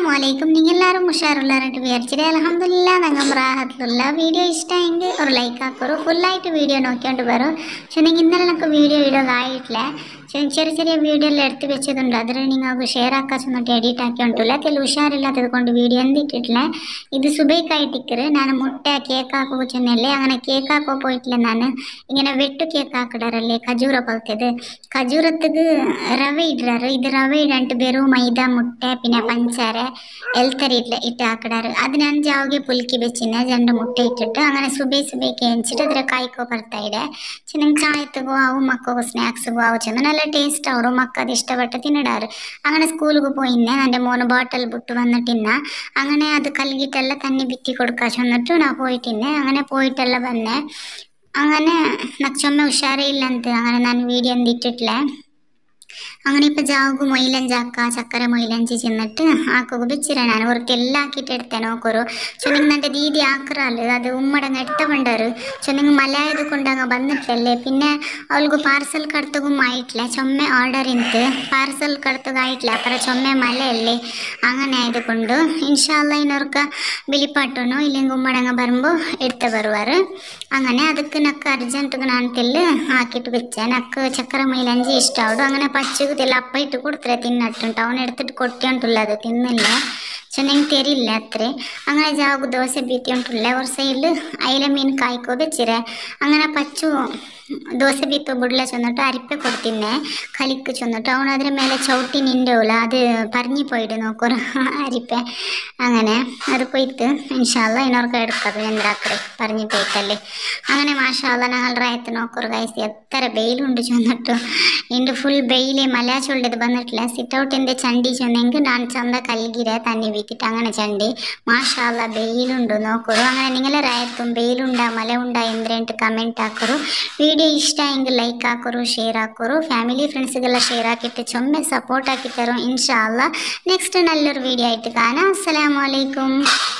അലൈക്കും നിങ്ങളെല്ലാവരും ഉഷാറുള്ളവരായിട്ട് വിചാരിച്ചിട്ട് അലഹമില്ല ഞങ്ങൾ റാഹത്തിലുള്ള വീഡിയോ ഇഷ്ടമെങ്കിൽ ഒരു ലൈക്ക് ആക്കൊരു ഫുള്ളായിട്ട് വീഡിയോ നോക്കിയോണ്ട് വരും പക്ഷെ നിങ്ങൾ ഇന്നലെ എനിക്ക് വീഡിയോ ഇടാൻ ആയിട്ടില്ല ചെറിയ ചെറിയ ചെറിയ വീഡിയോ എല്ലാം എടുത്ത് വെച്ചതുണ്ട് അതിൽ നിങ്ങൾക്ക് ഷെയർ ആക്കാൻ ചെന്നിട്ട് എഡിറ്റ് ആക്കിയോണ്ടില്ല അതിൽ ഉഷാറില്ലാത്തത് കൊണ്ട് വീഡിയോ എന്തിട്ടിട്ടില്ല ഇത് സുബൈക്കായി ടിക്കറ് ഞാൻ മുട്ട കേക്ക് ಹಾಕೋ ಚೆನ್ನಲ್ಲೇ അങ്ങനെ ಕೇಕ್ ಹಾಕೋ പോയിട്ടില്ല ನಾನು ഇങ്ങനെ വെട്ടു കേക്ക് ಹಾಕಿಡಾರಲ್ಲೇ ಖಜೂರ പോലത്തേത് ಖಜೂರത്തിക്ക് ರವೆ ഇടാറ് ഇത് ರವೆ ഇടാണ്ട് വെറും മൈദ മുട്ട പിന്നെ പഞ്ചാര എൽത്തരി ഇട്ട് ഇട്ട് ಹಾಕಿಡಾರು ಅದು ನಾನು ಜಾವಿಗೆ ಪುಲ್ಕಿ ಬೆಚ್ಚಿನ രണ്ട് മുട്ട ഇട്ടിട്ട് അങ്ങനെ സുബൈ സുബൈക്ക് എണിച്ചിട്ട് അതിൽ ಕಾಯ್ಕೋ ಬರ್ತಾ ಇದೆ ಚೆನ್ನಾಗಿ ಚಾಯತ್ಗೂ ಅವು ಮಕ್ಕಳು ಸ್ನ್ಯಾಕ್ಸ್ಗೂ ಅವು ಚೆಂದ നല്ല ടേസ്റ്റ് ಅವರು ಮಕ್ಕ ಅದು ಇಷ್ಟಪಟ್ಟು ತಿನ್ನಡಾರು അങ്ങനെ സ്കൂളിൽ പോയിന്നെ എൻ്റെ മോന് ബോട്ടൽ ಬಿಟ್ಟು വന്നിട്ടിന്ന അങ്ങനെ അത് കലകിട്ടെಲ್ಲ തന്നി ಬಿತ್ತಿ കൊടുക്കാൻ ചെന്നിട്ട് ನಾ പോയിട്ടിന്നെ അങ്ങനെ പോയിട്ടെಲ್ಲ ಬನ್ನೆ അങ്ങനെ నాకు ചുമ ഉഷാറില്ലಂತ അങ്ങനെ ನಾನು വീഡിയോ എന്തിട്ടിട്ടില്ല അങ്ങനെ ഇപ്പം ജാഗു മൊയിലഞ്ചാക്ക ചക്കര മൊയിലഞ്ചി ചെന്നിട്ട് ആക്കുക വെച്ചിര ഞാൻ ഓർക്കെല്ല ആക്കിയിട്ട് എടുത്തേ നോക്കൊരു ചൊന്നെങ്കിൽ എൻ്റെ ദീദി ആക്കറാല് അത് ഉമ്മടങ്ങ് എട്ടവണ്ടರು ചൊന്നെങ്കിൽ മലയായത് കൊണ്ടങ്ങ് വന്നിട്ടല്ലേ പിന്നെ അവൾക്ക് പാർസൽ കടത്തുകും ആയിട്ടില്ല ചൊമ്മ ഓർഡർ ഇൻത്ത് പാർസൽ കടത്തുക ആയിട്ടില്ല അപ്പറ ചൊമ്മ മലയല്ലേ അങ്ങനെ ആയതുകൊണ്ട് ഇൻഷാല്ല ഇന്നോർക്ക് വിളിപ്പാട്ടണോ ഇല്ലെങ്കിൽ ഉമ്മടങ്ങ വരുമ്പോൾ എടുത്ത് വരുവാറ് അങ്ങനെ ಅದಕ್ಕೆ ನಕ್ಕ ಅರ್ಜೆಂಟ್ಗೆ ನಾನು ತೆಲ್ಲು ಹಾಕಿಟ್ಟು വെച്ചേ നക്ക് ചക്കര മൈലഞ്ചി ഇഷ്ടമാവും അങ്ങനെ പച്ചക്ക് തെല്ല അപ്പ ഇട്ട് കൊടുത്തേ തിന്നട്ടുണ്ട് അവൻ എടുത്തിട്ട് കൊട്ടിയോണ്ടുള്ളത് തിന്നില്ല ചെന്നെങ്കിൽ തരില്ല അത്ര അങ്ങനെ ജാഗു ദോശ ബീത്തിയോണ്ടുള്ള ഒരു സൈഡിൽ അയില മീൻ കായ്ക്കോ വെച്ചിരെ അങ്ങനെ പച്ചു ദോശ ബീത്തോ ബുಡ್ಲ ചെന്നിട്ട് അരിപ്പ കൊടുത്തിന്നെ കലിക്ക് ചെന്നിട്ട് അവൻ അതിന് മേലെ ചവിട്ടി നിൻ്റെവില്ല അത് പറഞ്ഞു പോയിട്ട് നോക്കൊരു അരിപ്പ അങ്ങനെ അത് പോയിട്ട് ഇൻഷാല്ല ഇനോർക്ക് എടുക്കാം എന്താക്കടെ പറഞ്ഞു പോയിട്ടല്ലേ അങ്ങനെ മാഷാല്ല ഞങ്ങൾ റയത്ത് നോക്കൊരു കൈസ് എത്ര വെയിലുണ്ട് ചെന്നിട്ട് എൻ്റെ ഫുൾ വെയില് മല ചൊല്ലത് വന്നിട്ടില്ല സിറ്റ് ഔട്ടിൻ്റെ ചണ്ടി ചെന്നെങ്കിൽ ഞാൻ ചന്ത കൽഗിര തന്നെ വീത്തിട്ട് അങ്ങനെ ചണ്ടി മാഷാല്ല വെയിലുണ്ട് നോക്കൊരു അങ്ങനെ നിങ്ങളെ റയത്തും വെയിലുണ്ടാ മല ഉണ്ടാ എന്തിനായിട്ട് കമൻറ്റ് ആക്കൊരു വീഡിയോ ഇഷ്ടമെങ്കിൽ ലൈക്ക് ആക്കൊരു ഷെയർ ആക്കൊരു ഫാമിലി ഫ്രണ്ട്സുಗೆಲ್ಲ ഷെയർ ആക്കിയിട്ട് ചൊമ്മ സപ്പോർട്ട് ആക്കി തരും ഇൻഷാല്ല നെക്സ്റ്റ് നല്ലൊരു വീഡിയോ ആയിട്ട് കാണാം അസ്സലാമു അലൈക്കും